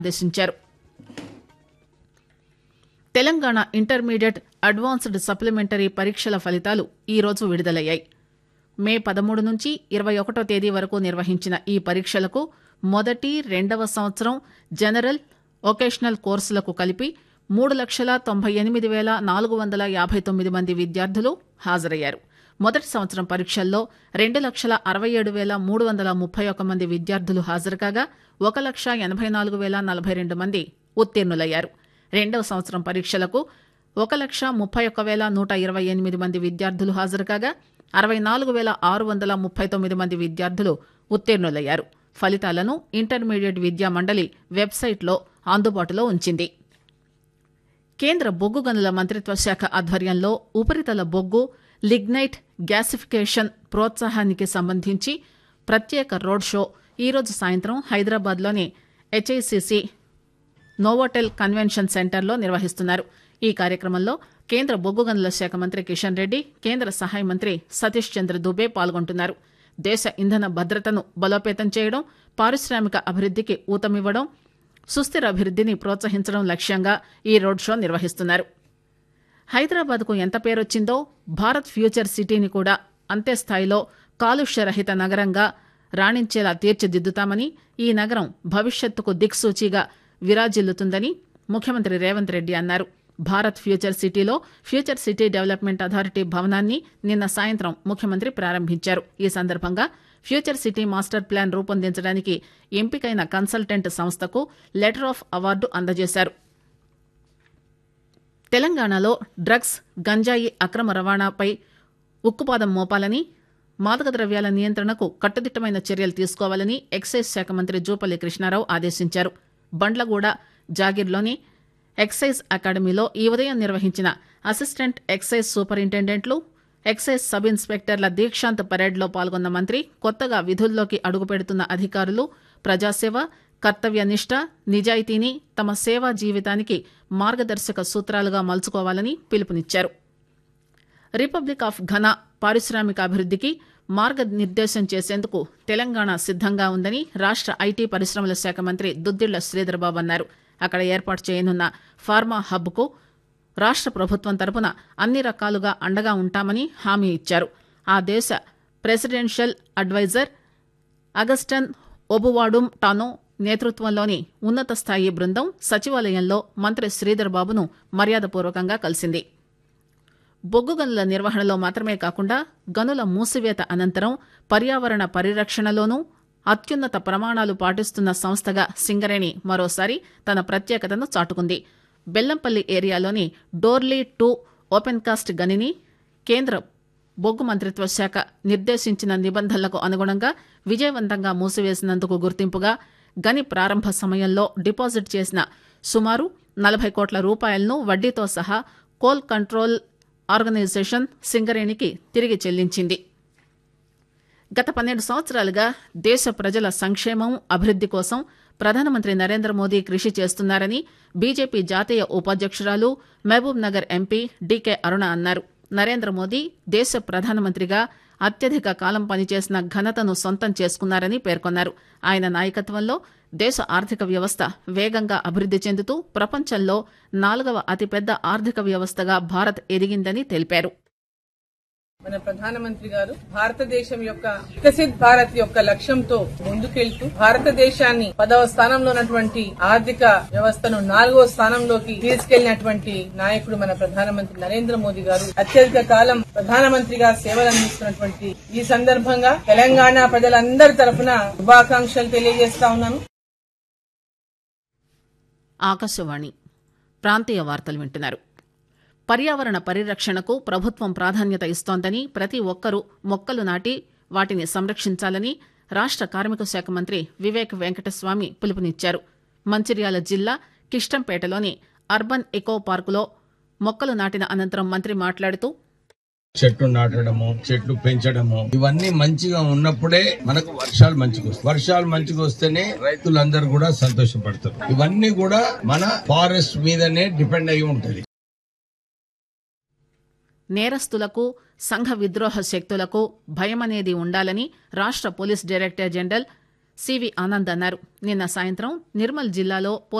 ఆదేశించారు Telangana intermediate advanced supplementary పరీక్షల ఫలితాలు ఈరోజు విడుదలయ్యాయి మే పదమూడు నుంచి ఇరవై ఒకటో తేదీ వరకు నిర్వహించిన ఈ పరీక్షలకు మొదటి రెండవ సంవత్సరం జనరల్ వొకేషనల్ కోర్సులకు కలిపి మూడు లక్షల తొంభై ఎనిమిది వేల నాలుగు వందల యాభై తొమ్మిది మంది విద్యార్థులు హాజరయ్యారు మొదటి సంవత్సరం పరీక్షల్లో రెండు లక్షల అరవై ఏడు వేల మూడు వందల ముప్పై ఒక్క మంది విద్యార్థులు హాజరు కాగా ఒక లక్ష ఎనభై నాలుగు వేల నలభై రెండు మంది ఉత్తీర్ణులయ్యారు రెండవ సంవత్సరం పరీక్షలకు ఒక లక్ష ముప్పై ఒక్క వేల నూట ఇరవై ఎనిమిది మంది విద్యార్థులు హాజరు కాగా అరవై నాలుగు వేల ఆరు వందల ముప్పై తొమ్మిది మంది విద్యార్థులు ఉత్తీర్ణులయ్యారు ఫలితాలను ఇంటర్మీడియట్ విద్యా మండలి వెబ్సైట్లో అందుబాటులో ఉంచింది కేంద్ర బొగ్గు గనుల మంత్రిత్వ శాఖ ఆధ్వర్యంలో ఉపరితల బొగ్గు లిగ్నైట్ గ్యాసిఫికేషన్ ప్రోత్సాహానికి సంబంధించి ప్రత్యేక రోడ్ షో ఈరోజు సాయంత్రం హైదరాబాద్లోని హెచ్ఐసిసి నోవోటెల్ కన్వెన్షన్ సెంటర్లో నిర్వహిస్తున్నారు ఈ కార్యక్రమంలో కేంద్ర బొగ్గు గనుల శాఖ మంత్రి కిషన్ రెడ్డి కేంద్ర సహాయ మంత్రి సతీష్ చంద్ర దుబే పాల్గొంటున్నారు దేశ ఇంధన భద్రతను బలోపేతం చేయడం పారిశ్రామిక అభివృద్ధికి ఊతమివ్వడం సుస్థిర అభివృద్ధిని ప్రోత్సహించడం లక్ష్యంగా ఈ రోడ్ షో నిర్వహిస్తున్నారు హైదరాబాద్కు ఎంత పేరొచ్చిందో భారత్ ఫ్యూచర్ సిటీని కూడా అంతే స్థాయిలో కాలుష్యరహిత నగరంగా రాణించేలా తీర్చిదిద్దుతామని ఈ నగరం భవిష్యత్తుకు దిక్సూచిగా విరాజిల్లుతుందని ముఖ్యమంత్రి రేవంత్ రెడ్డి అన్నారు భారత్ ఫ్యూచర్ సిటీలో ఫ్యూచర్ సిటీ డెవలప్మెంట్ అథారిటీ భవనాన్ని నిన్న సాయంత్రం ముఖ్యమంత్రి ప్రారంభించారు ఈ సందర్భంగా ఫ్యూచర్ సిటీ మాస్టర్ ప్లాన్ రూపొందించడానికి ఎంపికైన కన్సల్టెంట్ సంస్థకు లెటర్ ఆఫ్ అవార్డు అందజేశారు తెలంగాణలో డ్రగ్స్ గంజాయి అక్రమ రవాణాపై ఉక్కుపాదం మోపాలని మాదక ద్రవ్యాల నియంత్రణకు కట్టుదిట్టమైన చర్యలు తీసుకోవాలని ఎక్సైజ్ శాఖ మంత్రి జూపల్లి కృష్ణారావు ఆదేశించారు బండ్లగూడ జాగిర్లోని ఎక్సైజ్ అకాడమీలో ఈ ఉదయం నిర్వహించిన అసిస్టెంట్ ఎక్సైజ్ సూపరింటెండెంట్లు ఎక్సైజ్ సబ్ ఇన్స్పెక్టర్ల దీక్షాంత్ పరేడ్లో పాల్గొన్న మంత్రి కొత్తగా విధుల్లోకి అడుగుపెడుతున్న అధికారులు ప్రజాసేవ కర్తవ్యనిష్ట నిజాయితీని తమ సేవా జీవితానికి మార్గదర్శక సూత్రాలుగా మలుచుకోవాలని పిలుపునిచ్చారు రిపబ్లిక్ ఆఫ్ ఘనా పారిశ్రామికాభివృద్ధికి మార్గనిర్దేశం చేసేందుకు తెలంగాణ సిద్దంగా ఉందని రాష్ట ఐటీ పరిశ్రమల శాఖ మంత్రి దుద్దిళ్ల శ్రీధర్బాబు అన్నారు అక్కడ ఏర్పాటు చేయనున్న ఫార్మా హబ్కు రాష్ట ప్రభుత్వం తరపున అన్ని రకాలుగా అండగా ఉంటామని హామీ ఇచ్చారు ఆ దేశ presidential adviser Augustine Obuadum Tanoh నేతృత్వంలోని ఉన్నత స్థాయి బృందం సచివాలయంలో మంత్రి శ్రీధర్ బాబును మర్యాదపూర్వకంగా కలిసింది బొగ్గు గనుల నిర్వహణలో మాత్రమే కాకుండా గనుల మూసివేత అనంతరం పర్యావరణ పరిరక్షణలోనూ అత్యున్నత ప్రమాణాలు పాటిస్తున్న సంస్థగా సింగరేణి మరోసారి తన ప్రత్యేకతను చాటుకుంది బెల్లంపల్లి ఏరియాలోని డోర్లీ టూ ఓపెన్ కాస్ట్ గనిని కేంద్ర బొగ్గు మంత్రిత్వ శాఖ నిర్దేశించిన నిబంధనలకు అనుగుణంగా విజయవంతంగా మూసివేసినందుకు గుర్తింపుగా గని ప్రారంభ సమయంలో డిపాజిట్ చేసిన సుమారు నలభై కోట్ల రూపాయలను వడ్డీతో సహా కోల్ కంట్రోల్ ఆర్గనైజేషన్ సింగరేణికి తిరిగి చెల్లించింది గత పన్నెండు సంవత్సరాలుగా దేశ ప్రజల సంక్షేమం అభివృద్ది కోసం ప్రధానమంత్రి నరేంద్ర మోదీ కృషి చేస్తున్నారని బీజేపీ జాతీయ ఉపాధ్యక్షురాలు మహబూబ్ నగర్ ఎంపీ డీకే అరుణ అన్నారు నరేంద్ర మోదీ దేశ ప్రధానమంత్రిగా అత్యధిక కాలం పనిచేసిన ఘనతను సొంతం చేసుకున్నారని పేర్కొన్నారు ఆయన నాయకత్వంలో దేశ ఆర్థిక వ్యవస్థ వేగంగా అభివృద్ది చెందుతూ ప్రపంచంలో నాలుగవ అతిపెద్ద ఆర్థిక వ్యవస్థగా భారత్ ఎదిగిందని తెలిపారు మన ప్రధానమంత్రి గారు భారతదేశం యొక్క వికసిత్ భారత్ యొక్క లక్ష్యంతో ముందుకెళ్తూ భారతదేశాన్ని పదవ స్థానంలో ఉన్నటువంటి ఆర్థిక వ్యవస్థను నాలుగో స్థానంలోకి తీసుకెళ్లినటువంటి నాయకుడు మన ప్రధానమంత్రి నరేంద్ర మోదీ గారు అత్యధిక కాలం ప్రధానమంత్రిగా సేవలు అందిస్తున్నటువంటి ఈ సందర్భంగా తెలంగాణ ప్రజలందరి తరఫున శుభాకాంక్షలు తెలియజేస్తా ఉన్నాను ఆకాశవాణి ప్రాంతీయ వార్తలు వింటున్నారు పర్యావరణ పరిరక్షణకు ప్రభుత్వం ప్రాధాన్యత ఇస్తోందని ప్రతి ఒక్కరూ మొక్కలు నాటి వాటిని సంరక్షించాలని రాష్ట కార్మిక శాఖ మంత్రి వివేక్ వెంకటస్వామి పిలుపునిచ్చారు మంచిర్యాల జిల్లా కిష్టంపేటలోని అర్బన్ ఎకో పార్కులో మొక్కలు నాటిన అనంతరం మంత్రి మాట్లాడుతూ చెట్లు నాటడము చెట్లు పెంచడము ఇవన్నీ మంచిగా ఉన్నప్పుడే మనకు వర్షాలు మంచిగా వస్తాయి వర్షాలు మంచిగా వస్తేనే రైతులందరూ కూడా సంతోషపడతారు ఇవన్నీ కూడా మన ఫారెస్ట్ మీదనే డిపెండ్ అయి ఉంటది నేరస్తులకు సంఘ విద్రోహ శక్తులకు భయమనేది ఉండాలని రాష్ట police director general CV Anand అన్నారు నిన్న సాయంత్రం నిర్మల్ జిల్లాలో